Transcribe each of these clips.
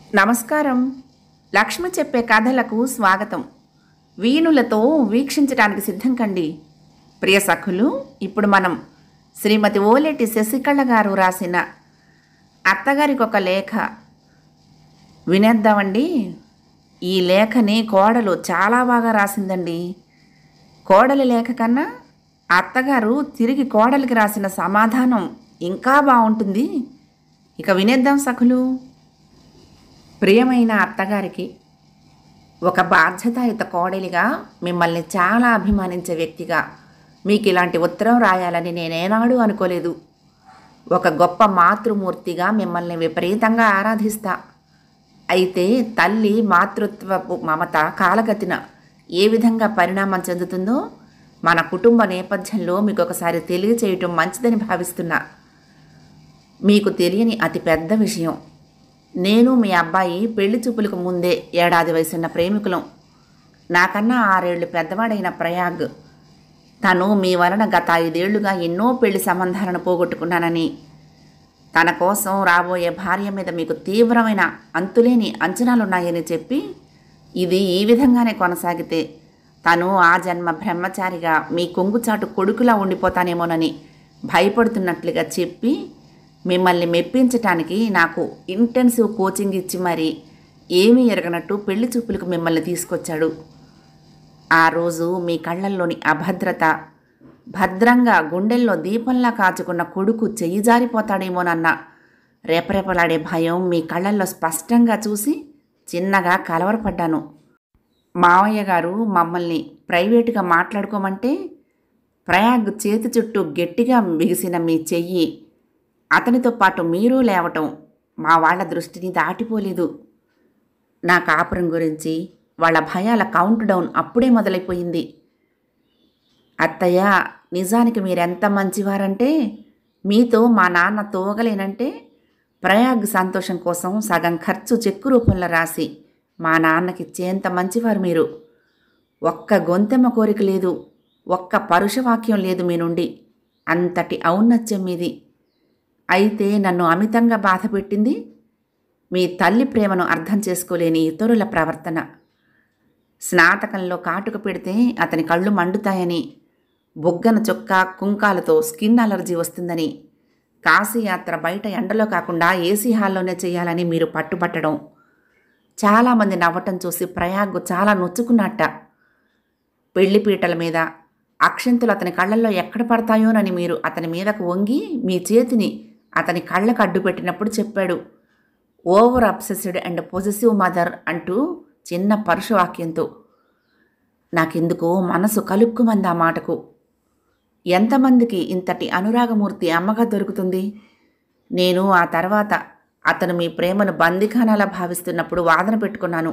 నమస్కారం లక్ష్మి చెప్పే కథలకు స్వాగతం వీణులతో వీక్షించడానికి సిద్ధం కండి ప్రియ సఖులు ఇప్పుడు మనం శ్రీమతి ఓలేటి శశికళ గారు రాసిన అత్తగారికి ఒక లేఖ వినేద్దామండి ఈ లేఖని కోడలు చాలా బాగా రాసిందండి కోడలి లేఖ కన్నా అత్తగారు తిరిగి కోడలికి రాసిన సమాధానం ఇంకా బాగుంటుంది ఇక వినేద్దాం సఖులు ప్రియమైన అత్తగారికి ఒక బాధ్యతాయుత కోడలిగా మిమ్మల్ని చాలా అభిమానించే వ్యక్తిగా మీకు ఇలాంటి ఉత్తరం రాయాలని నేనేనాడు అనుకోలేదు ఒక గొప్ప మాతృమూర్తిగా మిమ్మల్ని విపరీతంగా ఆరాధిస్తా అయితే తల్లి మాతృత్వపు మమత కాలగతిన ఏ విధంగా పరిణామం చెందుతుందో మన కుటుంబ నేపథ్యంలో మీకు ఒకసారి తెలియచేయటం మంచిదని భావిస్తున్నా మీకు తెలియని అతి పెద్ద విషయం నేను మీ అబ్బాయి పెళ్లి చూపులకు ముందే ఏడాది వయసున్న ప్రేమికులం నాకన్నా ఆరేళ్లు పెద్దవాడైన ప్రయాగ్ తను మీ వలన గత ఐదేళ్లుగా ఎన్నో పెళ్లి సంబంధాలను పోగొట్టుకున్నానని తన కోసం రాబోయే భార్య మీద మీకు తీవ్రమైన అంతులేని అంచనాలున్నాయని చెప్పి ఇది ఈ విధంగానే కొనసాగితే తను ఆ జన్మ బ్రహ్మచారిగా మీ కొంగుచాటు కొడుకులా ఉండిపోతానేమోనని భయపడుతున్నట్లుగా చెప్పి మిమ్మల్ని మెప్పించటానికి నాకు ఇంటెన్సివ్ కోచింగ్ ఇచ్చి మరి ఏమీ ఎరగనట్టు పెళ్లి చూపులకు మిమ్మల్ని తీసుకొచ్చాడు ఆ రోజు మీ కళ్ళల్లోని అభద్రత భద్రంగా గుండెల్లో దీపంలా కాచుకున్న కొడుకు చెయ్యి జారిపోతాడేమోనన్న రేపరేపలాడే భయం మీ కళ్ళల్లో స్పష్టంగా చూసి చిన్నగా కలవరపడ్డాను మావయ్య గారు మమ్మల్ని ప్రైవేటుగా మాట్లాడుకోమంటే ప్రయాగ్ చేతి చుట్టూ గట్టిగా బిగిసిన మీ చెయ్యి అతనితో పాటు మీరు లేవటం మా వాళ్ళ దృష్టిని దాటిపోలేదు నా కాపురం గురించి వాళ్ళ భయాల కౌంట్ డౌన్ అప్పుడే మొదలైపోయింది అత్తయ్య నిజానికి మీరెంత మంచివారంటే మీతో మా నాన్న తోగలేనంటే ప్రయాగ్ సంతోషం కోసం సగం ఖర్చు చెక్కు రూపంలో రాసి మా నాన్నకిచ్చేంత మంచివారు మీరు ఒక్క గొంతెమ్మ కోరిక లేదు ఒక్క పరుషవాక్యం లేదు మీ నుండి అంతటి ఔన్నత్యం మీది అయితే నన్ను అమితంగా బాధపెట్టింది మీ తల్లి ప్రేమను అర్థం చేసుకోలేని ఇతరుల ప్రవర్తన స్నాతకంలో కాటుక పెడితే అతని కళ్ళు మండుతాయని బొగ్గన చొక్క కుంకాలతో స్కిన్ అలర్జీ వస్తుందని కాశీయాత్ర బయట ఎండలో కాకుండా ఏసీ హాల్లోనే చేయాలని మీరు పట్టుబట్టడం చాలామంది నవ్వటం చూసి ప్రయాగ్ చాలా నొచ్చుకున్నట్ట పెళ్లి పీటల మీద అక్షంతులు అతని కళ్ళల్లో ఎక్కడ పడతాయోనని మీరు అతని మీదకు వంగి మీ చేతిని అతని కళ్ళకు అడ్డు పెట్టినప్పుడు చెప్పాడు over obsessed and possessive mother అంటూ చిన్న పరుషవాక్యంతో నాకెందుకో మనసు కలుక్కుమంది ఆ మాటకు ఎంతమందికి ఇంతటి అనురాగమూర్తి అమ్మగా దొరుకుతుంది నేను ఆ తర్వాత అతను మీ ప్రేమను బందిఖానాలా భావిస్తున్నప్పుడు వాదన పెట్టుకున్నాను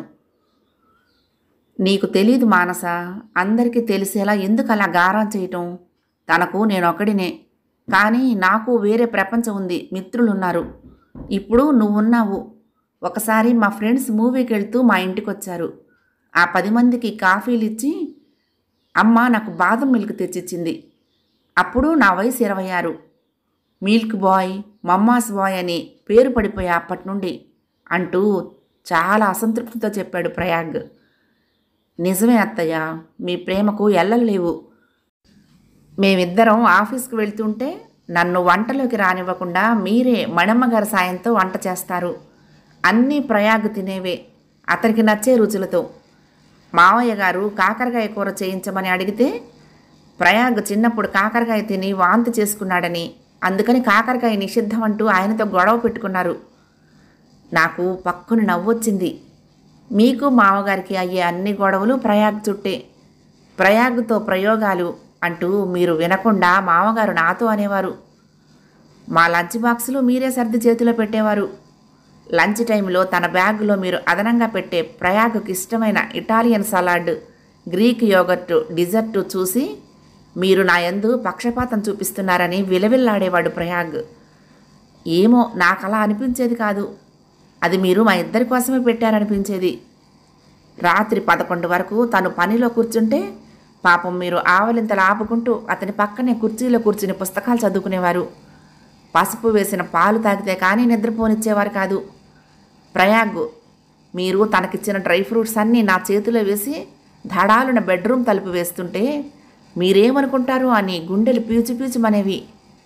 నీకు తెలీదు మానస అందరికీ తెలిసేలా ఎందుకు అలా గారం చేయటం తనకు నేనొకడినే కానీ నాకు వేరే ప్రపంచం ఉంది మిత్రులున్నారు ఇప్పుడు నువ్వున్నావు ఒకసారి మా ఫ్రెండ్స్ మూవీకి వెళ్తూ మా ఇంటికి వచ్చారు ఆ పది మందికి కాఫీలు ఇచ్చి అమ్మ నాకు బాదం మిల్క్ తెచ్చిచ్చింది అప్పుడు నా వయసు ఇరవై ఆరు మిల్క్ బాయ్ మమ్మాస్ బాయ్ అని పేరు పడిపోయా అప్పటి నుండి అంటూ చాలా అసంతృప్తితో చెప్పాడు ప్రయాగ్ నిజమే అత్తయ్య మీ ప్రేమకు ఎల్లలు లేవు మేమిద్దరం ఆఫీస్కి వెళ్తుంటే నన్ను వంటలోకి రానివ్వకుండా మీరే మణమ్మ గారి సాయంతో వంట చేస్తారు అన్నీ ప్రయాగ్ తినేవే అతనికి నచ్చే రుచులతో మావయ్య గారు కాకరకాయ కూర చేయించమని అడిగితే ప్రయాగ్ చిన్నప్పుడు కాకరకాయ తిని వాంతి చేసుకున్నాడని అందుకని కాకరకాయ నిషిద్ధం అంటూ ఆయనతో గొడవ పెట్టుకున్నారు నాకు పక్కన నవ్వొచ్చింది మీకు మామగారికి అయ్యే అన్ని గొడవలు ప్రయాగ్ చుట్టే ప్రయాగ్తో ప్రయోగాలు అంటూ మీరు వినకుండా మామగారు నాతో అనేవారు మా లంచ్ బాక్సులు మీరే సర్ది చేతిలో పెట్టేవారు లంచ్ టైంలో తన బ్యాగులో మీరు అదనంగా పెట్టే ప్రయాగ్కి ఇష్టమైన Italian salad Greek yoghurt dessert చూసి మీరు నా యందు పక్షపాతం చూపిస్తున్నారని విలవిల్లాడేవాడు ప్రయాగ్ ఏమో నాకు అలా అనిపించేది కాదు అది మీరు మా ఇద్దరి కోసమే పెట్టారనిపించేది రాత్రి పదకొండు వరకు తను పనిలో కూర్చుంటే పాపం మీరు ఆవలింతలు ఆపుకుంటూ అతని పక్కనే కుర్చీలో కూర్చుని పుస్తకాలు చదువుకునేవారు పసుపు వేసిన పాలు తాగితే కానీ నిద్రపోనిచ్చేవారు కాదు ప్రయాగ్ మీరు తనకిచ్చిన డ్రై ఫ్రూట్స్ అన్నీ నా చేతిలో వేసి ధడాలున బెడ్రూమ్ తలుపు వేస్తుంటే మీరేమనుకుంటారు అని గుండెలు పీచు పీచుమనేవి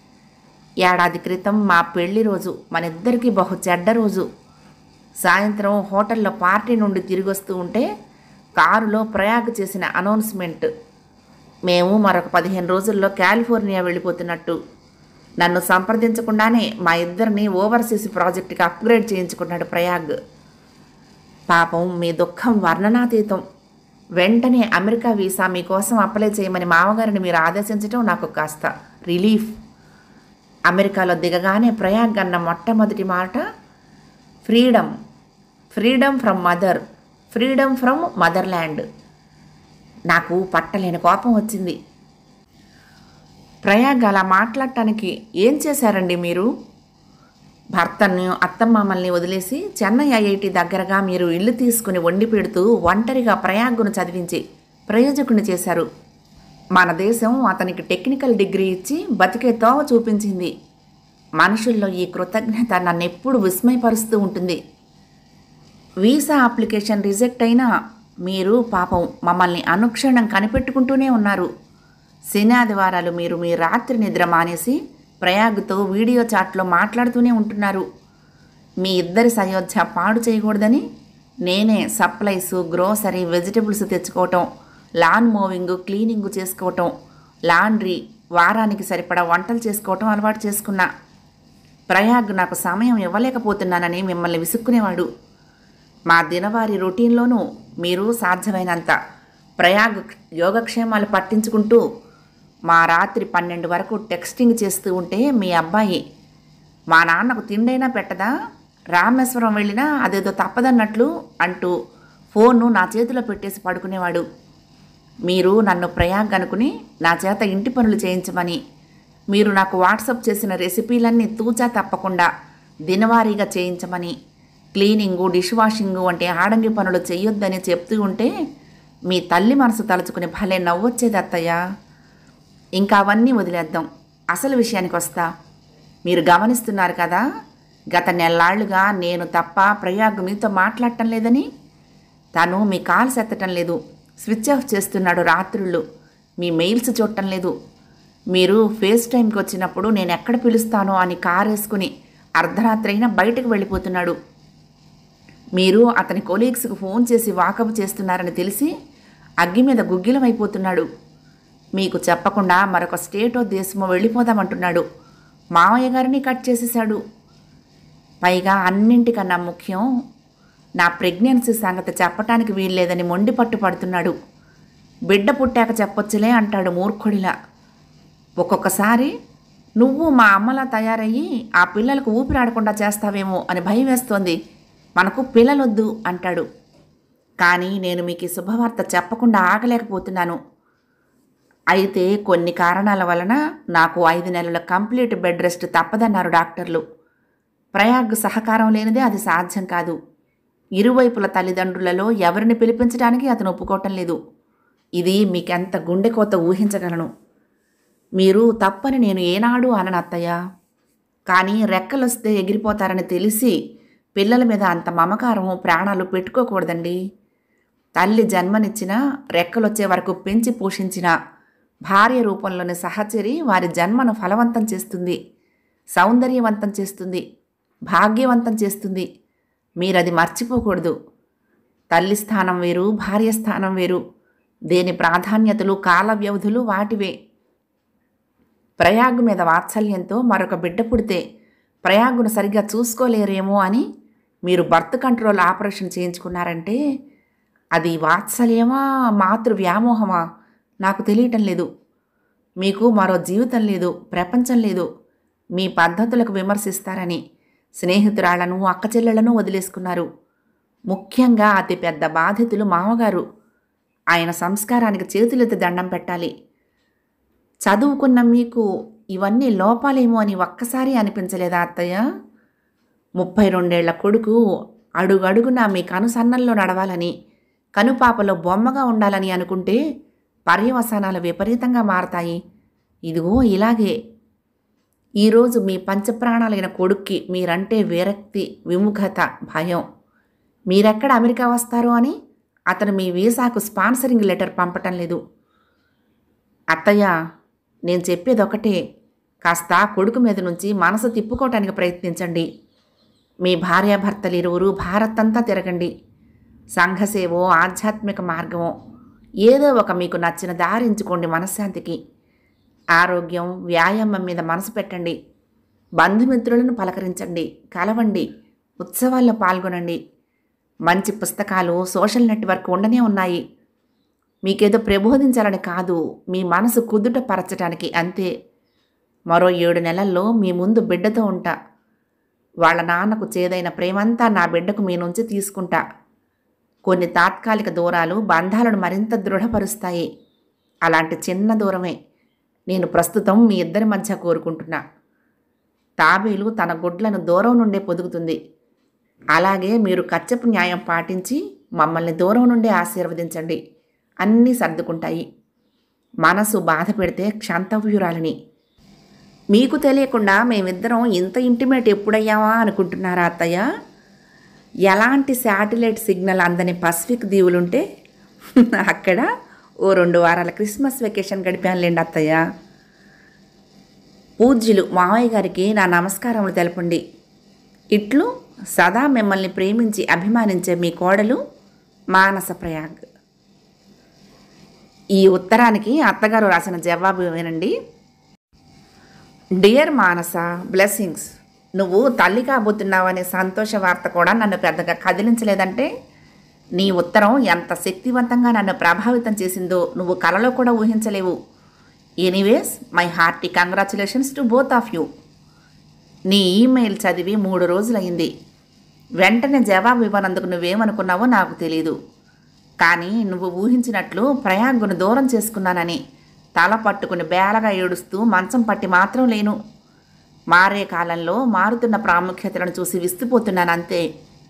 ఏడాది క్రితం మా పెళ్లి రోజు మనిద్దరికీ బహు చెడ్డ రోజు సాయంత్రం హోటల్లో పార్టీ నుండి తిరిగి వస్తూ ఉంటే కారులో ప్రయాగ్ చేసిన అనౌన్స్మెంట్ మేము మరొక పదిహేను రోజుల్లో కాలిఫోర్నియా వెళ్ళిపోతున్నట్టు నన్ను సంప్రదించకుండానే మా ఇద్దరిని ఓవర్సీస్ ప్రాజెక్టుకి అప్గ్రేడ్ చేయించుకున్నాడు ప్రయాగ్ పాపం మీ దుఃఖం వర్ణనాతీతం వెంటనే అమెరికా వీసా మీకోసం అప్లై చేయమని మామగారిని మీరు ఆదేశించడం నాకు కాస్త రిలీఫ్ అమెరికాలో దిగగానే ప్రయాగ్ అన్న మొట్టమొదటి మాట freedom freedom from mother freedom from motherland నాకు పట్టలేని కోపం వచ్చింది ప్రయాగ్ అలా మాట్లాడటానికి ఏం చేశారండి మీరు భర్తను అత్తమామల్ని వదిలేసి చెన్నై ఐఐటి దగ్గరగా మీరు ఇల్లు తీసుకుని వండి పెడుతూ ఒంటరిగా ప్రయాగ్ను చదివించి ప్రయోజకుని చేశారు మన దేశం అతనికి టెక్నికల్ డిగ్రీ ఇచ్చి బతికే తోవ చూపించింది మనుషుల్లో ఈ కృతజ్ఞత నన్నెప్పుడు విస్మయపరుస్తూ ఉంటుంది వీసా అప్లికేషన్ రిజెక్ట్ అయినా మీరు పాపం మమ్మల్ని అనుక్షణం కనిపెట్టుకుంటూనే ఉన్నారు శని ఆదివారాలు మీరు మీ రాత్రి నిద్ర మానేసి ప్రయాగ్తో వీడియో చాట్లో మాట్లాడుతూనే ఉంటున్నారు మీ ఇద్దరి సయోధ్య పాడు చేయకూడదని నేనే సప్లైస్ గ్రోసరీ వెజిటబుల్స్ తెచ్చుకోవటం లాన్ మూవింగ్ క్లీనింగ్ చేసుకోవటం లాండ్రీ వారానికి సరిపడా వంటలు చేసుకోవటం అలవాటు చేసుకున్నా ప్రయాగ్ నాకు సమయం ఇవ్వలేకపోతున్నానని మిమ్మల్ని విసుక్కునేవాడు మా దినవారీ రొటీన్లోనూ మీరు సాధ్యమైనంత ప్రయాగ్ యోగక్షేమాలు పట్టించుకుంటూ మా రాత్రి పన్నెండు వరకు టెక్స్టింగ్ చేస్తూ ఉంటే మీ అబ్బాయి మా నాన్నకు తిండైనా పెట్టదా రామేశ్వరం వెళ్ళినా అదేదో తప్పదన్నట్లు అంటూ ఫోన్ను నా చేతిలో పెట్టేసి పడుకునేవాడు మీరు నన్ను ప్రయాగ్ అనుకుని నా చేత ఇంటి పనులు చేయించమని మీరు నాకు వాట్సప్ చేసిన రెసిపీలన్నీ తూచా తప్పకుండా దినవారీగా చేయించమని క్లీనింగు డిష్ వాషింగు వంటి ఆడంగి పనులు చెయ్యొద్దని చెప్తూ ఉంటే మీ తల్లి మనసు తలుచుకుని భలే నవ్వొచ్చేది అత్తయ్య ఇంకా అవన్నీ వదిలేద్దాం అసలు విషయానికి వస్తా మీరు గమనిస్తున్నారు కదా గత నెల్లాళ్లుగా నేను తప్ప ప్రయాగ్ మీతో మాట్లాడటం లేదని తను మీ కాల్స్ ఎత్తటం లేదు స్విచ్ ఆఫ్ చేస్తున్నాడు రాత్రుళ్ళు మీ మెయిల్స్ చూడటం లేదు మీరు ఫేస్ టైంకి వచ్చినప్పుడు నేను ఎక్కడ పిలుస్తానో అని కార్ వేసుకుని అర్ధరాత్రి అయినా బయటకు వెళ్ళిపోతున్నాడు మీరు అతని కొలీగ్స్కి ఫోన్ చేసి వాకప్ చేస్తున్నారని తెలిసి అగ్గి మీద గుగ్గిలం అయిపోతున్నాడు మీకు చెప్పకుండా మరొక స్టేటో దేశమో వెళ్ళిపోదామంటున్నాడు మామయ్య గారిని కట్ చేసేశాడు పైగా అన్నింటికన్నా ముఖ్యం నా ప్రెగ్నెన్సీ సంగతి చెప్పటానికి వీల్లేదని మొండి పట్టు పడుతున్నాడు బిడ్డ పుట్టాక చెప్పొచ్చులే అంటాడు మూర్ఖుడిలా ఒక్కొక్కసారి నువ్వు మా అమ్మలా తయారయ్యి ఆ పిల్లలకు ఊపిరాడకుండా చేస్తావేమో అని భయం వేస్తోంది మనకు పిల్లలొద్దు అంటాడు కానీ నేను మీకు ఈ శుభవార్త చెప్పకుండా ఆగలేకపోతున్నాను అయితే కొన్ని కారణాల వలన నాకు ఐదు నెలల కంప్లీట్ బెడ్ రెస్ట్ తప్పదన్నారు డాక్టర్లు ప్రయాగ్ సహకారం లేనిదే అది సాధ్యం కాదు ఇరువైపుల తల్లిదండ్రులలో ఎవరిని పిలిపించడానికి అతను ఒప్పుకోవటం లేదు ఇది మీకెంత గుండెకోత ఊహించగలను మీరు తప్పని నేను ఏనాడు అనను అత్తయ్య కానీ రెక్కలొస్తే ఎగిరిపోతారని తెలిసి పిల్లల మీద అంత మమకారం ప్రాణాలు పెట్టుకోకూడదండి తల్లి జన్మనిచ్చిన రెక్కలొచ్చే వరకు పెంచి పోషించిన భార్య రూపంలోని సహచరి వారి జన్మను ఫలవంతం చేస్తుంది సౌందర్యవంతం చేస్తుంది భాగ్యవంతం చేస్తుంది మీరది మర్చిపోకూడదు తల్లి స్థానం వేరు భార్య స్థానం వేరు దేని ప్రాధాన్యతలు కాల వ్యవధులు వాటివే ప్రయాగ్ మీద వాత్సల్యంతో మరొక బిడ్డ పుడితే ప్రయాగ్ను సరిగ్గా చూసుకోలేరేమో అని మీరు బర్త్ కంట్రోల్ ఆపరేషన్ చేయించుకున్నారంటే అది వాత్సల్యమా మాతృ వ్యామోహమా నాకు తెలియటం లేదు మీకు మరో జీవితం లేదు ప్రపంచం లేదు మీ పద్ధతులకు విమర్శిస్తారని స్నేహితురాళ్లను అక్కచెల్లెళ్లను వదిలేసుకున్నారు ముఖ్యంగా అతి పెద్ద బాధితులు మామగారు ఆయన సంస్కారానికి చేతులెత్తి దండం పెట్టాలి చదువుకున్న మీకు ఇవన్నీ లోపాలేమో అని ఒక్కసారి అనిపించలేదా అత్తయ్య ముప్పై రెండేళ్ల కొడుకు అడుగడుగునా మీ కనుసన్నల్లో నడవాలని కనుపాపలో బొమ్మగా ఉండాలని అనుకుంటే పర్యవసానాలు విపరీతంగా మారతాయి ఇదిగో ఇలాగే ఈరోజు మీ పంచప్రాణాలైన కొడుక్కి మీరంటే విరక్తి విముఖత భయం మీరెక్కడ అమెరికా వస్తారు అని అతను మీ వీసాకు స్పాన్సరింగ్ లెటర్ పంపటం లేదు అత్తయ్య నేను చెప్పేది ఒకటే కాస్త కొడుకు మీద నుంచి మనసు తిప్పుకోవటానికి ప్రయత్నించండి మీ భార్యాభర్తలు ఇరువురు భారత్ అంతా తిరగండి సంఘసేవో ఆధ్యాత్మిక మార్గమో ఏదో ఒక మీకు నచ్చిన దారి ఎంచుకోండి మనశ్శాంతికి ఆరోగ్యం వ్యాయామం మీద మనసు పెట్టండి బంధుమిత్రులను పలకరించండి కలవండి ఉత్సవాల్లో పాల్గొనండి మంచి పుస్తకాలు సోషల్ నెట్వర్క్ ఉండనే ఉన్నాయి మీకేదో ప్రబోధించాలని కాదు మీ మనసు కుదుట పరచడానికి అంతే మరో ఏడు నెలల్లో మీ ముందు బిడ్డతో ఉంటా వాళ్ళ నాన్నకు చేదైన ప్రేమంతా నా బిడ్డకు మీ నుంచి తీసుకుంటా కొన్ని తాత్కాలిక దూరాలు బంధాలను మరింత దృఢపరుస్తాయి అలాంటి చిన్న దూరమే నేను ప్రస్తుతం మీ ఇద్దరి మధ్య కోరుకుంటున్నా తాబేలు తన గుడ్లను దూరం నుండే పొదుగుతుంది అలాగే మీరు కచ్చపు న్యాయం పాటించి మమ్మల్ని దూరం నుండే ఆశీర్వదించండి అన్నీ సర్దుకుంటాయి మనసు బాధ పెడితే క్షంతవ్యురాలిని మీకు తెలియకుండా మేమిద్దరం ఇంత ఇంటిమేట్ ఎప్పుడయ్యావా అనుకుంటున్నారా అత్తయ్య ఎలాంటి శాటిలైట్ సిగ్నల్ అందని పసిఫిక్ దీవులుంటే అక్కడ ఓ రెండు వారాల క్రిస్మస్ వెకేషన్ గడిపానులేండి అత్తయ్య పూజ్యులు మావయ్య గారికి నా నమస్కారములు తెలపండి ఇట్లు సదా మిమ్మల్ని ప్రేమించి అభిమానించే మీ కోడలు మానస ప్రయాగ్ ఈ ఉత్తరానికి అత్తగారు రాసిన జవాబు వినండి డియర్ మానస బ్లెస్సింగ్స్ నువ్వు తల్లి కాబోతున్నావనే సంతోష వార్త కూడా నన్ను పెద్దగా కదిలించలేదంటే నీ ఉత్తరం ఎంత శక్తివంతంగా నన్ను ప్రభావితం చేసిందో నువ్వు కలలో కూడా ఊహించలేవు anyways my hearty congratulations to both of you నీ ఈమెయిల్ చదివి మూడు రోజులైంది వెంటనే జవాబు ఇవ్వనందుకు నువ్వేమనుకున్నావో నాకు తెలీదు కానీ నువ్వు ఊహించినట్లు ప్రయాగ్ను దూరం చేసుకున్నానని తల పట్టుకుని బేలగా ఏడుస్తూ మంచం పట్టి మాత్రం లేను మారే కాలంలో మారుతున్న ప్రాముఖ్యతలను చూసి విస్తుపోతున్నాను అంతే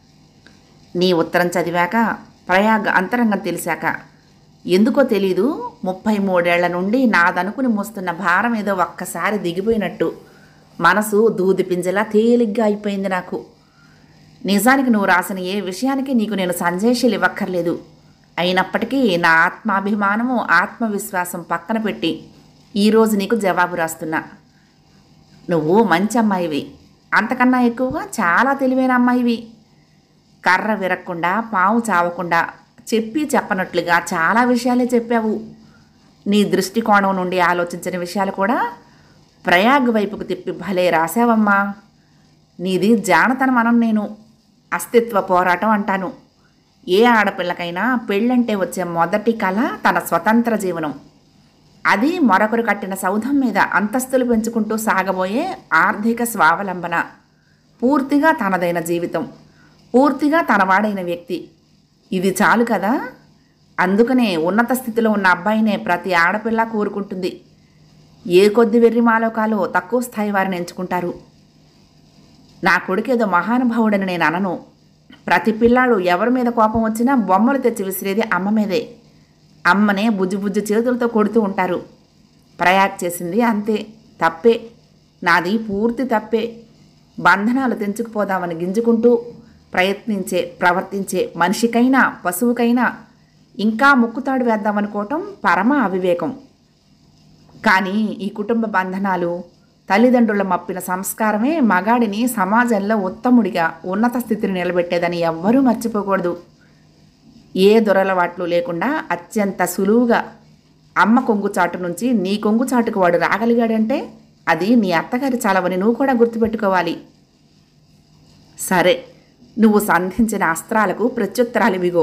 నీ ఉత్తరం చదివాక ప్రయాగ్ అంతరంగం తెలిసాక ఎందుకో తెలీదు ముప్పై మూడేళ్ల నుండి నాదనుకుని మోస్తున్న భారం ఏదో ఒక్కసారి దిగిపోయినట్టు మనసు దూది పింజలా తేలిగ్గా అయిపోయింది నాకు నిజానికి నువ్వు రాసిన ఏ విషయానికి నీకు నేను సంజేషాలు ఇవ్వక్కర్లేదు అయినప్పటికీ నా ఆత్మాభిమానము ఆత్మవిశ్వాసం పక్కన పెట్టి ఈరోజు నీకు జవాబు రాస్తున్నా నువ్వు మంచి అమ్మాయివి అంతకన్నా ఎక్కువగా చాలా తెలివైన అమ్మాయివి కర్ర విరక్కుండా పాము చావకుండా చెప్పి చెప్పనట్లుగా చాలా విషయాలే చెప్పావు నీ దృష్టికోణం నుండి ఆలోచించిన విషయాలు కూడా ప్రయాగ్ వైపుకు తిప్పి భలే రాసావమ్మా నీది జానతనం అనం నేను అస్తిత్వ పోరాటం అంటాను ఏ ఆడపిల్లకైనా పెళ్ళంటే వచ్చే మొదటి కళ తన స్వతంత్ర జీవనం అది మరొకరు కట్టిన సౌధం మీద అంతస్తులు పెంచుకుంటూ సాగబోయే ఆర్థిక స్వావలంబన పూర్తిగా తనదైన జీవితం పూర్తిగా తనవాడైన వ్యక్తి ఇది చాలు కదా అందుకనే ఉన్నత స్థితిలో ఉన్న అబ్బాయినే ప్రతి ఆడపిల్ల కోరుకుంటుంది ఏ కొద్ది వెర్రి మాలోకాలో తక్కువ స్థాయి వారిని ఎంచుకుంటారు నా కొడుకేదో మహానుభావుడని నేను అనను ప్రతి పిల్లాడు ఎవరి మీద కోపం వచ్చినా బొమ్మలు తెచ్చి విసిరేది అమ్మ మీదే అమ్మనే బుజ్జు బుజ్జు చేతులతో కొడుతూ ఉంటారు ప్రయాగ్ చేసింది అంతే తప్పే నాది పూర్తి తప్పే బంధనాలు తెంచుకుపోదామని గింజుకుంటూ ప్రయత్నించే ప్రవర్తించే మనిషికైనా పశువుకైనా ఇంకా ముక్కుతాడు వేద్దామనుకోవటం పరమ అవివేకం కానీ ఈ కుటుంబ బంధనాలు తల్లిదండ్రుల మప్పిన సంస్కారమే మగాడిని సమాజంలో ఉత్తముడిగా ఉన్నత స్థితిని నిలబెట్టేదని ఎవ్వరూ మర్చిపోకూడదు ఏ దొరలవాట్లు లేకుండా అత్యంత సులువుగా అమ్మ కొంగుచాటు నుంచి నీ కొంగుచాటుకు వాడు రాగలిగాడంటే అది నీ అత్తగారి చాలవని నువ్వు కూడా గుర్తుపెట్టుకోవాలి సరే నువ్వు సంధించిన అస్త్రాలకు ప్రత్యుత్తరాలు ఇవిగో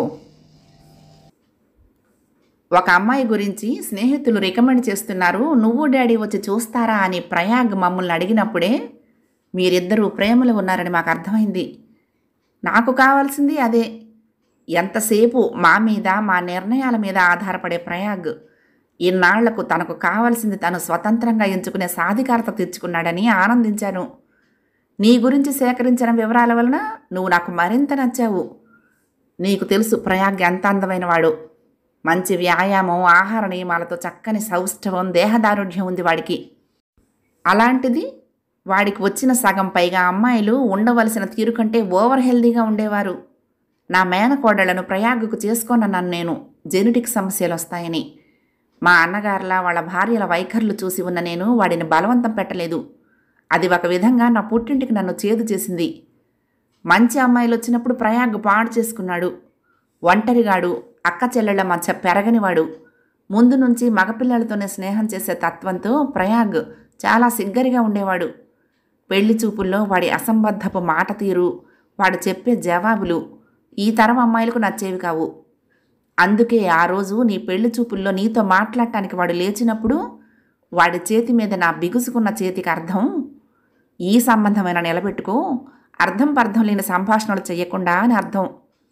ఒక అమ్మాయి గురించి స్నేహితులు రికమెండ్ చేస్తున్నారు నువ్వు డాడీ వచ్చి చూస్తారా అని ప్రయాగ్ మమ్మల్ని అడిగినప్పుడే మీరిద్దరూ ప్రేమలో ఉన్నారని మాకు అర్థమైంది నాకు కావాల్సింది అదే ఎంతసేపు మా మీద మా నిర్ణయాల మీద ఆధారపడే ప్రయాగ్ ఇన్నాళ్లకు తనకు కావాల్సింది తను స్వతంత్రంగా ఎంచుకునే సాధికారత తెచ్చుకున్నాడని ఆనందించాను నీ గురించి సేకరించిన వివరాల వలన నువ్వు నాకు మరింత నచ్చావు నీకు తెలుసు ప్రయాగ్ ఎంత అందమైన వాడు మంచి వ్యాయామం ఆహార నియమాలతో చక్కని సౌష్ఠవం దేహదారుఢ్యం ఉంది వాడికి అలాంటిది వాడికి వచ్చిన సగం పైగా అమ్మాయిలు ఉండవలసిన తీరు కంటే ఓవర్ హెల్దీగా ఉండేవారు నా మేనకోడళ్లను ప్రయాగుకు చేసుకోనన్నాను నేను జెనెటిక్ సమస్యలు వస్తాయని మా అన్నగారుల వాళ్ళ భార్యల వైఖరులు చూసి ఉన్న నేను వాడిని బలవంతం పెట్టలేదు అది ఒక విధంగా నా పుట్టింటికి నన్ను చేదు చేసింది మంచి అమ్మాయిలు వచ్చినప్పుడు ప్రయాగ్ పాడు చేసుకున్నాడు ఒంటరిగాడు అక్క చెల్లెళ్ళ మధ్య పెరగనివాడు ముందు నుంచి మగపిల్లలతోనే స్నేహం చేసే తత్వంతో ప్రయాగ్ చాలా సిగ్గరిగా ఉండేవాడు పెళ్లి చూపుల్లో వాడి అసంబద్ధపు మాట తీరు వాడు చెప్పే జవాబులు ఈ తరం అమ్మాయిలకు నచ్చేవి కావు అందుకే ఆ రోజు నీ పెళ్లి చూపుల్లో నీతో మాట్లాడటానికి వాడు లేచినప్పుడు వాడి చేతి మీద నా బిగుసుకున్న చేతికి అర్థం ఈ సంబంధమైన నిలబెట్టుకో అర్థం పర్థం లేని సంభాషణలు చేయకుండా అని అర్థం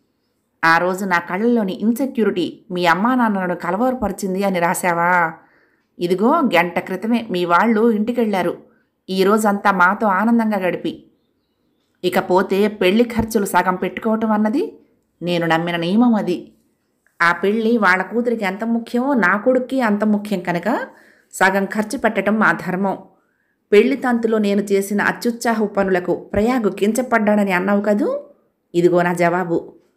ఆ రోజు నా కళ్ళలోని ఇన్సెక్యూరిటీ మీ అమ్మా నాన్నలను కలవరపరిచింది అని రాశావా ఇదిగో గంట క్రితమే మీ వాళ్ళు ఇంటికెళ్ళారు ఈ రోజంతా మాతో ఆనందంగా గడిపి ఇకపోతే పెళ్లి ఖర్చులు సగం పెట్టుకోవటం అన్నది నేను నమ్మిన నియమం అది ఆ పెళ్ళి వాళ్ళ కూతురికి ఎంత ముఖ్యమో నా కొడుక్కి అంత ముఖ్యం కనుక సగం ఖర్చు పెట్టడం మా ధర్మం పెళ్లి తంతులో నేను చేసిన అత్యుత్సాహ పనులకు ప్రయాగ్ కించపడ్డాడని అన్నావు కదూ ఇదిగో నా జవాబు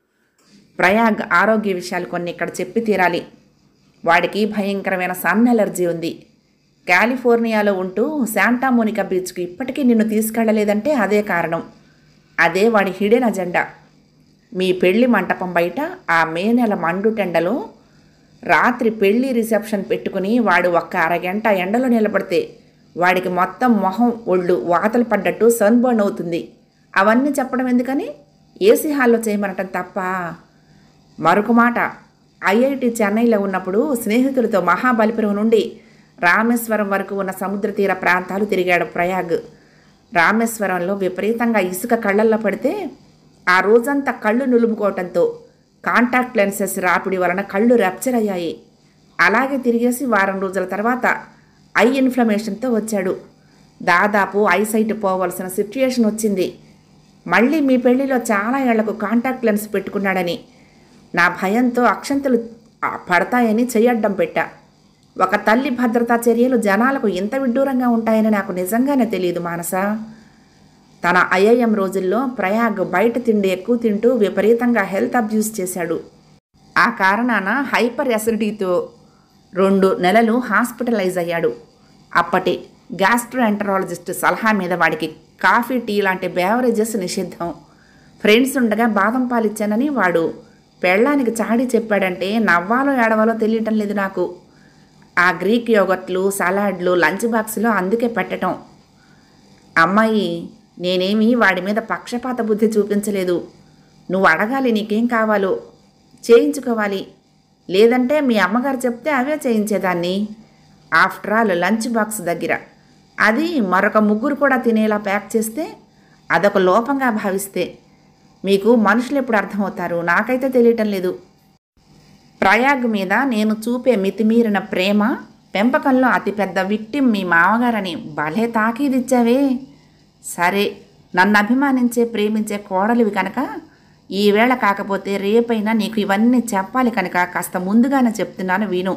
ప్రయాగ్ ఆరోగ్య విషయాలు కొన్ని ఇక్కడ చెప్పి తీరాలి వాడికి భయంకరమైన సన్ ఎలర్జీ ఉంది కాలిఫోర్నియాలో ఉంటూ శాంటా మోనికా బీచ్కి ఇప్పటికీ నిన్ను తీసుకెళ్ళలేదంటే అదే కారణం అదే వాడి హిడెన్ అజెండా మీ పెళ్లి మంటపం బయట ఆ మే నెల మండుటెండలో రాత్రి పెళ్లి రిసెప్షన్ పెట్టుకుని వాడు ఒక్క అరగంట ఎండలో నిలబడితే వాడికి మొత్తం మొహం ఒళ్ళు వాతలు పడ్డట్టు సన్ బర్న్ అవుతుంది అవన్నీ చెప్పడం ఎందుకని ఏసీ హాల్లో చేయమనటం తప్ప మరొక మాట ఐఐటి చెన్నైలో ఉన్నప్పుడు స్నేహితులతో మహాబలిపురం నుండి రామేశ్వరం వరకు ఉన్న సముద్ర తీర ప్రాంతాలు తిరిగాడు ప్రయాగ్ రామేశ్వరంలో విపరీతంగా ఇసుక కళ్ళల్లో పడితే ఆ రోజంతా కళ్ళు నులుముకోవటంతో కాంటాక్ట్ లెన్సెస్ రాపిడి వలన కళ్ళు రప్చర్ అయ్యాయి అలాగే తిరిగేసి వారం రోజుల తర్వాత ఐ ఇన్ఫ్లమేషన్తో వచ్చాడు దాదాపు ఐసైట్ పోవలసిన సిచ్యుయేషన్ వచ్చింది మళ్ళీ మీ పెళ్లిలో చాలా ఏళ్లకు కాంటాక్ట్ లెన్స్ పెట్టుకున్నాడని నా భయంతో అక్షంతలు ఆ, పడతాయని చెయ్యడ్డం పెట్టా ఒక తల్లి భద్రతా చర్యలు జనాలకు ఇంత విడ్డూరంగా ఉంటాయని నాకు నిజంగానే తెలియదు మానస తన ఐఐఎం రోజుల్లో ప్రయాగ్ బయట తిండి ఎక్కువ తింటూ విపరీతంగా హెల్త్ అబ్యూస్ చేశాడు ఆ కారణాన హైపర్ అసిడిటీతో రెండు నెలలు హాస్పిటలైజ్ అయ్యాడు అప్పటి గ్యాస్ట్రోఎంటరాలజిస్ట్ సలహా మీద వాడికి కాఫీ టీ లాంటి బేవరేజెస్ నిషిద్ధం ఫ్రెండ్స్ ఉండగా బాదం పాలు ఇచ్చానని వాడు పెళ్ళానికి చాడీ చెప్పాడంటే నవ్వాలో ఏడవాలో తెలియటం లేదు నాకు ఆ గ్రీక్ యోగట్లు సలాడ్లు లంచ్ బాక్స్లో అందుకే పెట్టటం అమ్మాయి నేనేమి వాడి మీద పక్షపాత బుద్ధి చూపించలేదు నువ్వు అడగాలి నీకేం కావాలో చేయించుకోవాలి లేదంటే మీ అమ్మగారు చెప్తే అవే చేయించేదాన్ని ఆఫ్టర్ ఆల్ లంచ్ బాక్స్ దగ్గర అది మరొక ముగ్గురు కూడా తినేలా ప్యాక్ చేస్తే అదొక లోపంగా భావిస్తే మీకు మనుషులు ఎప్పుడు అర్థమవుతారు నాకైతే తెలియటం లేదు ప్రయాగ్ మీద నేను చూపే మితిమీరిన ప్రేమ పెంపకంలో అతిపెద్ద విక్టిమ్ మీ మామగారని భలే తాకీదిచ్చావే సరే నన్ను అభిమానించే ప్రేమించే కోడలివి కనుక ఈవేళ కాకపోతే రేపైనా నీకు ఇవన్నీ చెప్పాలి కనుక కాస్త ముందుగానే చెప్తున్నాను విను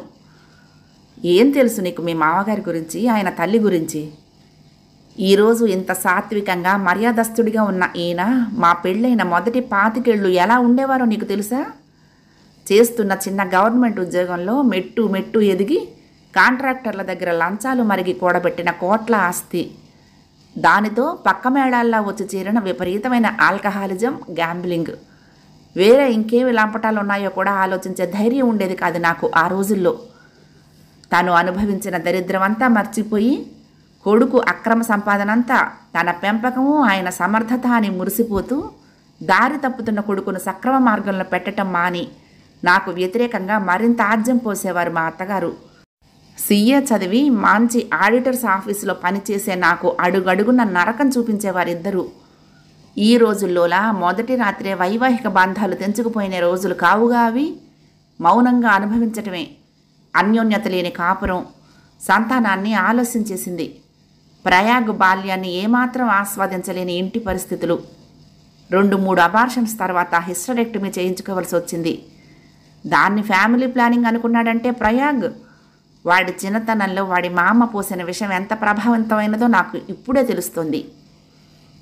ఏం తెలుసు నీకు మీ మామగారి గురించి ఆయన తల్లి గురించి ఈరోజు ఇంత సాత్వికంగా మర్యాదస్తుడిగా ఉన్న ఈయన మా పెళ్ళైన మొదటి పాతికేళ్ళు ఎలా ఉండేవారో నీకు తెలుసా చేస్తున్న చిన్న గవర్నమెంట్ ఉద్యోగంలో మెట్టు మెట్టు ఎదిగి కాంట్రాక్టర్ల దగ్గర లంచాలు మరిగి కూడబెట్టిన కోట్ల ఆస్తి దానితో పక్క మేళాల్లో వచ్చి చేరిన విపరీతమైన ఆల్కహాలిజం గ్యాంబ్లింగ్ వేరే ఇంకేమి లంపటాలు ఉన్నాయో కూడా ఆలోచించే ధైర్యం ఉండేది కాదు నాకు ఆ రోజుల్లో తాను అనుభవించిన దరిద్రమంతా మర్చిపోయి కొడుకు అక్రమ సంపాదనంతా తన పెంపకము ఆయన సమర్థత అని మురిసిపోతూ దారి తప్పుతున్న కొడుకును సక్రమ మార్గంలో పెట్టటం మాని నాకు వ్యతిరేకంగా మరింత ఆజ్యం పోసేవారు మా అత్తగారు సీఏ చదివి మంచి ఆడిటర్స్ ఆఫీసులో పనిచేసే నాకు అడుగడుగున నరకం చూపించేవారిద్దరూ ఈ రోజుల్లోలా మొదటి రాత్రే వైవాహిక బంధాలు తెంచుకుపోయిన రోజులు కావుగా అవి మౌనంగా అనుభవించటమే అన్యోన్యత లేని కాపురం సంతానాన్ని ఆలస్యం చేసింది ప్రయాగ్ బాల్యాన్ని ఏమాత్రం ఆస్వాదించలేని ఇంటి పరిస్థితులు రెండు మూడు అబార్షన్స్ తర్వాత హిస్టరెక్టమీ చేయించుకోవాల్సి వచ్చింది దాన్ని ఫ్యామిలీ ప్లానింగ్ అనుకున్నాడంటే ప్రయాగ్ వాడి చిన్నతనంలో వాడి మామ పోసిన విషయం ఎంత ప్రభావవంతమైనదో నాకు ఇప్పుడే తెలుస్తుంది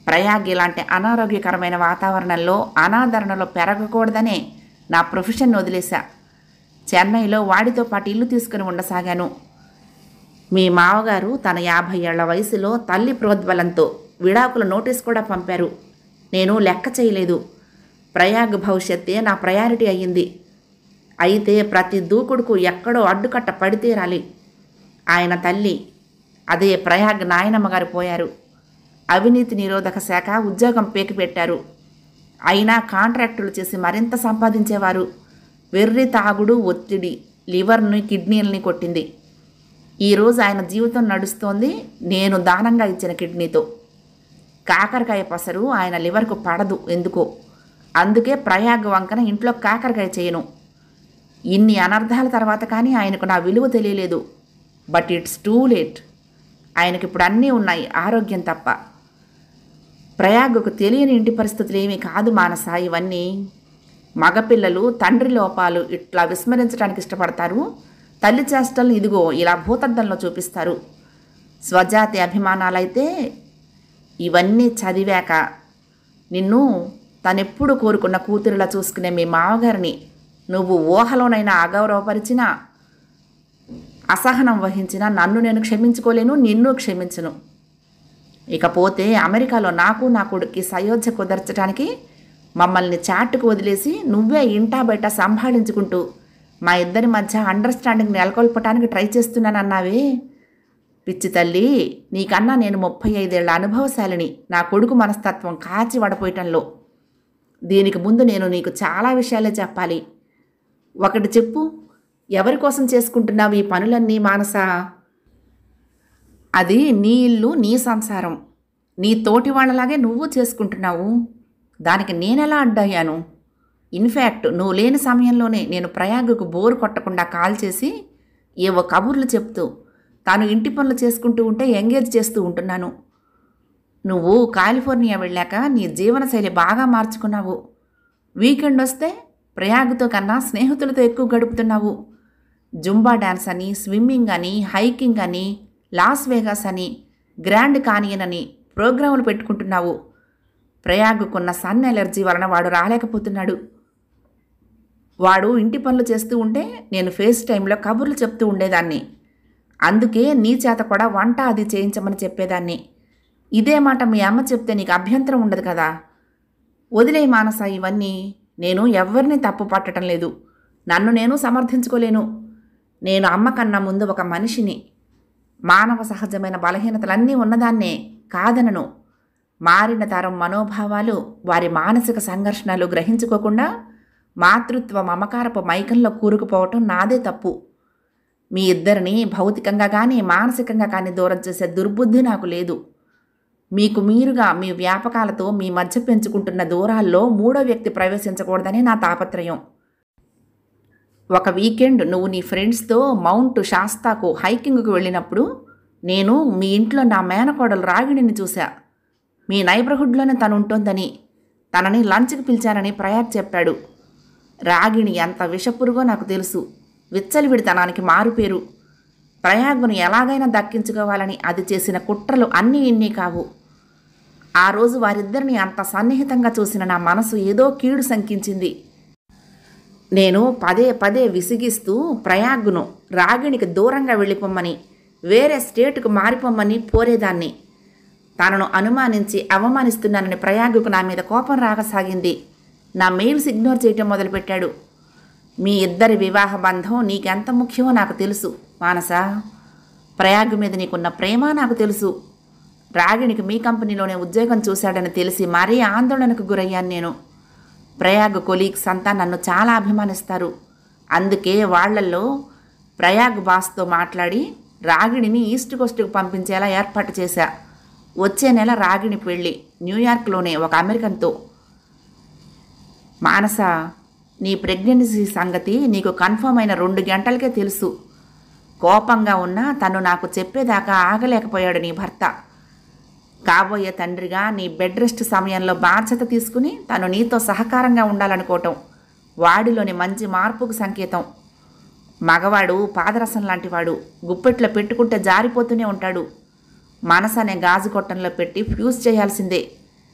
ప్రయాగ్ ఇలాంటి అనారోగ్యకరమైన వాతావరణంలో అనాదరణలో పెరగకూడదనే నా ప్రొఫెషన్ వదిలేశా చెన్నైలో వాడితో పాటు ఇల్లు తీసుకుని ఉండసాగాను మీ మావగారు తన యాభై ఏళ్ల వయసులో తల్లి ప్రోద్బలంతో విడాకుల నోటీస్ కూడా పంపారు నేను లెక్క చేయలేదు ప్రయాగ్ భవిష్యత్తే నా ప్రయారిటీ అయ్యింది అయితే ప్రతి దూకుడుకు ఎక్కడో అడ్డుకట్ట పడితీరాలి ఆయన తల్లి అదే ప్రయాగ్ నాయనమ్మ గారు పోయారు అవినీతి నిరోధక శాఖ ఉద్యోగం పేకి పెట్టారు అయినా కాంట్రాక్టులు చేసి మరింత సంపాదించేవారు వెర్రి తాగుడు ఒత్తిడి లివర్ని కిడ్నీలని కొట్టింది ఈరోజు ఆయన జీవితం నడుస్తోంది నేను దానంగా ఇచ్చిన కిడ్నీతో కాకరకాయ పసరు ఆయన లివర్కు పడదు ఎందుకో అందుకే ప్రయాగ్ వంకన ఇంట్లో కాకరకాయ చేయను ఇన్ని అనర్థాల తర్వాత కానీ ఆయనకు నా విలువ తెలియలేదు బట్ ఇట్స్ టూ లేట్ ఆయనకి ఇప్పుడు అన్నీ ఉన్నాయి ఆరోగ్యం తప్ప ప్రయాగ్కు తెలియని ఇంటి పరిస్థితులు ఏమీ కాదు మానస ఇవన్నీ మగపిల్లలు తండ్రి లోపాలు ఇట్లా విస్మరించడానికి ఇష్టపడతారు తల్లి చేష్టలను ఇదిగో ఇలా భూతద్దంలో చూపిస్తారు స్వజాతి అభిమానాలైతే ఇవన్నీ చదివాక నిన్ను తనెప్పుడు కోరుకున్న కూతురిలా చూసుకునే మీ మామగారిని నువ్వు ఊహలోనైనా అగౌరవపరిచినా అసహనం వహించిన నన్ను నేను క్షమించుకోలేను నిన్ను క్షమించను ఇకపోతే అమెరికాలో నాకు నా కొడుక్కి సయోధ్య కుదర్చడానికి మమ్మల్ని చాటుకు వదిలేసి నువ్వే ఇంటా బయట సంభాళించుకుంటూ మా ఇద్దరి మధ్య అండర్స్టాండింగ్ నెలకొల్పటానికి ట్రై చేస్తున్నానన్నావే పిచ్చి తల్లి నీకన్నా నేను ముప్పై ఐదేళ్ల అనుభవశాలిని నా కొడుకు మనస్తత్వం కాచి వడపోయటంలో దీనికి ముందు నేను నీకు చాలా విషయాలే చెప్పాలి ఒకటి చెప్పు ఎవరి కోసం చేసుకుంటున్నావు ఈ పనులన్నీ మానస అది నీ ఇల్లు నీ సంసారం నీ తోటి వాళ్ళలాగే నువ్వు చేసుకుంటున్నావు దానికి నేనెలా అడ్డయ్యాను ఇన్ఫ్యాక్ట్ నువ్వు లేని సమయంలోనే నేను ప్రయాగకు బోరు కొట్టకుండా కాల్ చేసి ఏవో కబుర్లు చెప్తూ తాను ఇంటి పనులు చేసుకుంటూ ఉంటే ఎంగేజ్ చేస్తూ ఉంటున్నాను నువ్వు కాలిఫోర్నియా వెళ్ళాక నీ జీవనశైలి బాగా మార్చుకున్నావు వీకెండ్ వస్తే ప్రయాగ్తో కన్నా స్నేహితులతో ఎక్కువ గడుపుతున్నావు జుంబా డ్యాన్స్ అని స్విమ్మింగ్ అని హైకింగ్ అని లాస్ వేగాస్ అని గ్రాండ్ కానియన్ అని ప్రోగ్రాములు పెట్టుకుంటున్నావు ప్రయాగ్కున్న సన్ ఎలర్జీ వలన వాడు రాలేకపోతున్నాడు వాడు ఇంటి పనులు చేస్తూ ఉంటే నేను ఫేస్ టైంలో కబుర్లు చెప్తూ ఉండేదాన్ని అందుకే నీ చేత కూడా వంట అది చేయించమని చెప్పేదాన్ని ఇదే మాట మీ అమ్మ చెప్తే నీకు అభ్యంతరం ఉండదు కదా వదిలే మానస ఇవన్నీ నేను ఎవరిని తప్పు పట్టడం లేదు నన్ను నేను సమర్థించుకోలేను నేను అమ్మ కన్నా ముందు ఒక మనిషిని మానవ సహజమైన బలహీనతలన్నీ ఉన్నదాన్నే కాదనను మారిన తరం మనోభావాలు వారి మానసిక సంఘర్షణలు గ్రహించుకోకుండా మాతృత్వ మమకారపు మైకంలో కూరుకుపోవటం నాదే తప్పు మీ ఇద్దరిని భౌతికంగా కానీ మానసికంగా కానీ దూరం చేసే దుర్బుద్ధి నాకు లేదు మీకు మీరుగా మీ వ్యాపకాలతో మీ మధ్య పెంచుకుంటున్న దూరాల్లో మూడో వ్యక్తి ప్రవేశించకూడదని నా తాపత్రయం ఒక వీకెండ్ నువ్వు నీ ఫ్రెండ్స్తో మౌంట్ శాస్తాకు హైకింగ్కు వెళ్ళినప్పుడు నేను మీ ఇంట్లో నా మేనకోడలు రాగిణిని చూశా మీ నైబర్హుడ్లోనే తను ఉంటోందని తనని లంచ్కి పిలిచానని ప్రయాగ్ చెప్పాడు రాగిణి ఎంత విషపురుగో నాకు తెలుసు విచ్చలివిడితనానికి మారుపేరు ప్రయాగ్ను ఎలాగైనా దక్కించుకోవాలని అది చేసిన కుట్రలు అన్నీ ఇన్ని కావు ఆ రోజు వారిద్దరిని అంత సన్నిహితంగా చూసిన నా మనసు ఏదో కీడు శంకించింది నేను పదే పదే విసిగిస్తూ ప్రయాగ్ను రాగిణికి దూరంగా వెళ్ళిపోమ్మని వేరే స్టేటుకు మారిపోమ్మని పోరేదాన్ని తనను అనుమానించి అవమానిస్తున్నానని ప్రయాగుకు నా మీద కోపం రాగసాగింది నా మెయిల్స్ ఇగ్నోర్ చేయటం మొదలుపెట్టాడు మీ ఇద్దరి వివాహ బంధం నీకెంత ముఖ్యమో నాకు తెలుసు మానస ప్రయాగ్ మీద నీకున్న ప్రేమ నాకు తెలుసు రాగిణికి మీ కంపెనీలోనే ఉద్యోగం చూశాడని తెలిసి మరీ ఆందోళనకు గురయ్యాను నేను ప్రయాగ్ కొలీగ్స్ అంతా నన్ను చాలా అభిమానిస్తారు అందుకే వాళ్ళల్లో ప్రయాగ్ బాస్తో మాట్లాడి రాగిణిని ఈస్ట్ కోస్ట్కి పంపించేలా ఏర్పాటు చేశా వచ్చే నెల రాగిణి పెళ్ళి న్యూయార్క్లోనే ఒక అమెరికన్తో మానస నీ ప్రెగ్నెన్సీ సంగతి నీకు కన్ఫర్మ్ అయిన రెండు గంటలకే తెలుసు కోపంగా ఉన్నా తను నాకు చెప్పేదాకా ఆగలేకపోయాడు నీ భర్త కాబోయే తండ్రిగా నీ బెడ్ రెస్ట్ సమయంలో బాధ్యత తీసుకుని తను నీతో సహకారంగా ఉండాలనుకోవటం వాడిలోని మంచి మార్పుకు సంకేతం మగవాడు పాదరసం లాంటివాడు గుప్పెట్లో పెట్టుకుంటే జారిపోతూనే ఉంటాడు మనసు అనే గాజు కొట్టంలో పెట్టి ఫ్యూజ్ చేయాల్సిందే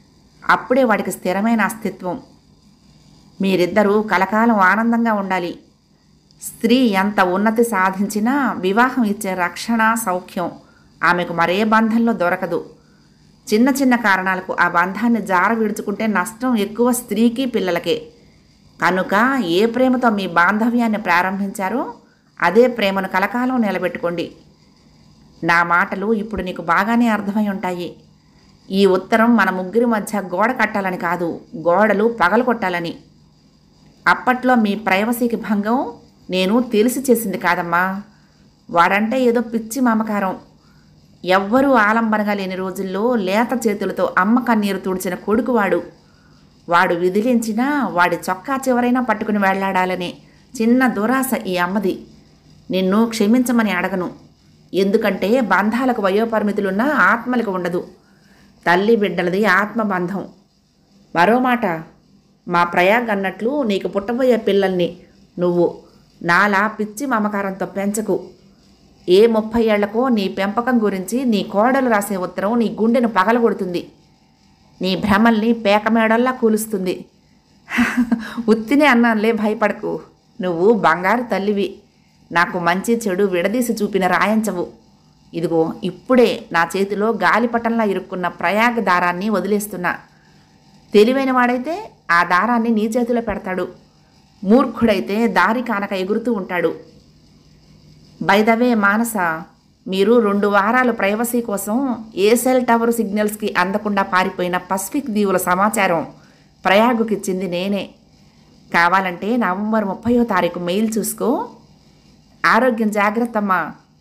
అప్పుడే వాడికి స్థిరమైన అస్తిత్వం మీరిద్దరూ కలకాలం ఆనందంగా ఉండాలి స్త్రీ ఎంత ఉన్నతి సాధించినా వివాహం ఇచ్చే రక్షణ సౌఖ్యం ఆమెకు మరే బంధంలో దొరకదు చిన్న చిన్న కారణాలకు ఆ బంధాన్ని జార విడుచుకుంటే నష్టం ఎక్కువ స్త్రీకి పిల్లలకే కనుక ఏ ప్రేమతో మీ బాంధవ్యాన్ని ప్రారంభించారో అదే ప్రేమను కలకాలం నిలబెట్టుకోండి నా మాటలు ఇప్పుడు నీకు బాగానే అర్థమై ఉంటాయి ఈ ఉత్తరం మన ముగ్గురి మధ్య గోడ కట్టాలని కాదు గోడలు పగలగొట్టాలని అప్పట్లో మీ ప్రైవసీకి భంగం నేను తెలిసి చేసింది కాదమ్మా వాడంటే ఏదో పిచ్చి మమకారం ఎవ్వరూ ఆలంబనగా లేని రోజుల్లో లేత చేతులతో అమ్మ కన్నీరు తుడిచిన కొడుకు వాడు వాడు విదిలించినా వాడి చొక్కా చివరైనా పట్టుకుని వెళ్ళాడాలనే చిన్న దురాశ ఈ అమ్మది నిన్ను క్షమించమని అడగను ఎందుకంటే బంధాలకు వయోపరిమితులున్న ఆత్మలకు ఉండదు తల్లి బిడ్డలది ఆత్మబంధం మరో మాట మా ప్రయాగ్ అన్నట్లు నీకు పుట్టబోయే పిల్లల్ని నువ్వు నాలా పిచ్చి మమకారంతో పెంచకు ఏ ముప్పై ఏళ్లకో నీ పెంపకం గురించి నీ కోడలు రాసే ఉత్తరం నీ గుండెను పగలగొడుతుంది నీ భ్రమల్ని పేకమేడల్లా కూలుస్తుంది ఉత్తినే అన్నానులే భయపడకు నువ్వు బంగారు తల్లివి నాకు మంచి చెడు విడదీసి చూపిన రాయంచవు ఇదిగో ఇప్పుడే నా చేతిలో గాలిపటంలా ఇరుక్కున్న ప్రయాగ దారాన్ని వదిలేస్తున్నా తెలివైన వాడైతే ఆ దారాన్ని నీ చేతిలో పెడతాడు మూర్ఖుడైతే దారి కానక ఎగురుతూ ఉంటాడు బైదవే మానస మీరు రెండు వారాలు ప్రైవసీ కోసం ఏసెల్ టవర్ సిగ్నల్స్కి అందకుండా పారిపోయిన పసిఫిక్ దీవుల సమాచారం ప్రయాగుకిచ్చింది నేనే కావాలంటే నవంబర్ ముప్పయో తారీఖు మెయిల్ చూసుకో ఆరోగ్యం జాగ్రత్తమ్మా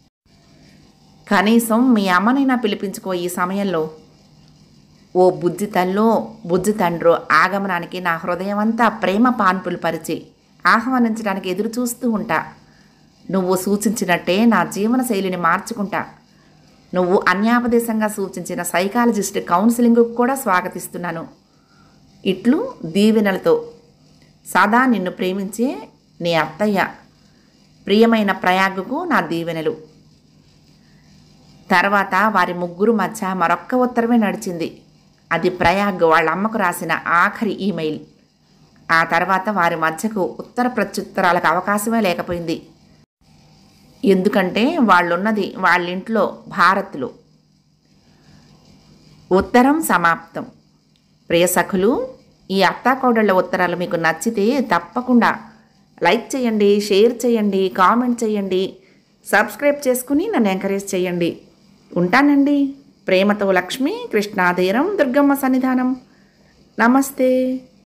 కనీసం మీ అమ్మనైనా పిలిపించుకో ఈ సమయంలో ఓ బుజ్జి తల్లో బుజ్జి తండ్రో ఆగమనానికి నా హృదయం అంతా ప్రేమ పాన్పులు పరిచి ఆహ్వానించడానికి ఎదురు చూస్తూ ఉంటా నువ్వు సూచించినట్టే నా జీవన శైలిని మార్చుకుంటా నువ్వు అన్యాపదేశంగా సూచించిన సైకాలజిస్ట్ కౌన్సిలింగ్కు కూడా స్వాగతిస్తున్నాను ఇట్లు దీవెనలతో సదా నిన్ను ప్రేమించే నీ అత్తయ్య ప్రియమైన ప్రయాగుకు నా దీవెనలు తర్వాత వారి ముగ్గురు మధ్య మరొక్క ఉత్తరమే నడిచింది అది ప్రయాగ్ వాళ్ళ అమ్మకు రాసిన ఆఖరి ఈమెయిల్ ఆ తర్వాత వారి మధ్యకు ఉత్తర ప్రత్యుత్తరాలకు అవకాశమే లేకపోయింది ఎందుకంటే వాళ్ళున్నది వాళ్ళింట్లో భారత్లో ఉత్తరం సమాప్తం ప్రియ సఖులు ఈ అత్తాకోడళ్ళ ఉత్తరాలు మీకు నచ్చితే తప్పకుండా లైక్ చేయండి షేర్ చేయండి కామెంట్ చేయండి సబ్స్క్రైబ్ చేసుకుని నన్ను ఎంకరేజ్ చేయండి ఉంటానండి ప్రేమతో లక్ష్మి కృష్ణాధీరం దుర్గమ్మ సన్నిధానం నమస్తే